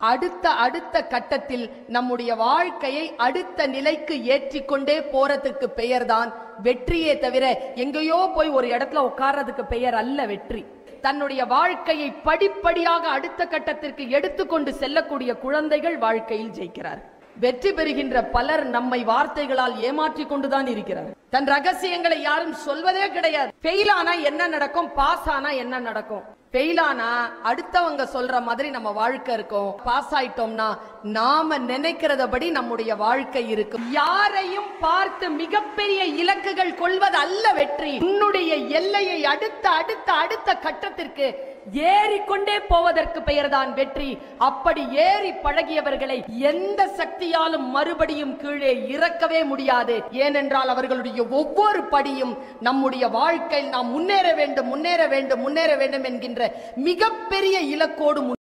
அடுத்த அடுத்த கட்டத்தில் நம்முடைய வாழ்க்கையை அடுத்த நிலைக்கு ஏற்றிக்கொண்டே போறதுக்கு பெயர்தான் வெற்றியே தவிர எங்கேயோ போய் ஒரு இடத்துல உட்கார்றதுக்கு பெயர் அல்ல வெற்றி தன்னுடைய வாழ்க்கையை படிப்படியாக அடுத்த கட்டத்திற்கு எடுத்துக்கொண்டு செல்லக்கூடிய குழந்தைகள் வாழ்க்கையில் ஜெயிக்கிறார் வெற்றி பெறுகின்ற பலர் நம்மை வார்த்தைகளால் ஏமாற்றிக் கொண்டுதான் இருக்கிறார் தன் ரகசியங்களை யாரும் சொல்வதே கிடையாது ஃபெயில் ஆனா என்ன நடக்கும் பாஸ் ஆனா என்ன நடக்கும் ஃபெயில் ஆனா அடுத்தவங்க சொல்ற மாதிரி நம்ம வாழ்க்கை இருக்கும் பாஸ் ஆயிட்டோம்னா நாம நினைக்கிறதபடி நம்முடைய வாழ்க்கை இருக்கும் யாரையும் பார்த்து மிகப்பெரிய இலக்குகள் கொள்வது அல்ல வெற்றி உன்னுடைய எல்லையை அடுத்த அடுத்த அடுத்த கட்டத்திற்கு ஏறிக்கொண்டே போவதற்கு பெயர்தான் வெற்றி அப்படி ஏறி பழகியவர்களை எந்த சக்தியாலும் மறுபடியும் கீழே இறக்கவே முடியாது ஏனென்றால் அவர்களுடைய ஒவ்வொரு படியும் நம்முடைய வாழ்க்கையில் நாம் முன்னேற வேண்டும் முன்னேற வேண்டும் முன்னேற வேண்டும் என்கின்ற மிகப்பெரிய இலக்கோடு முன்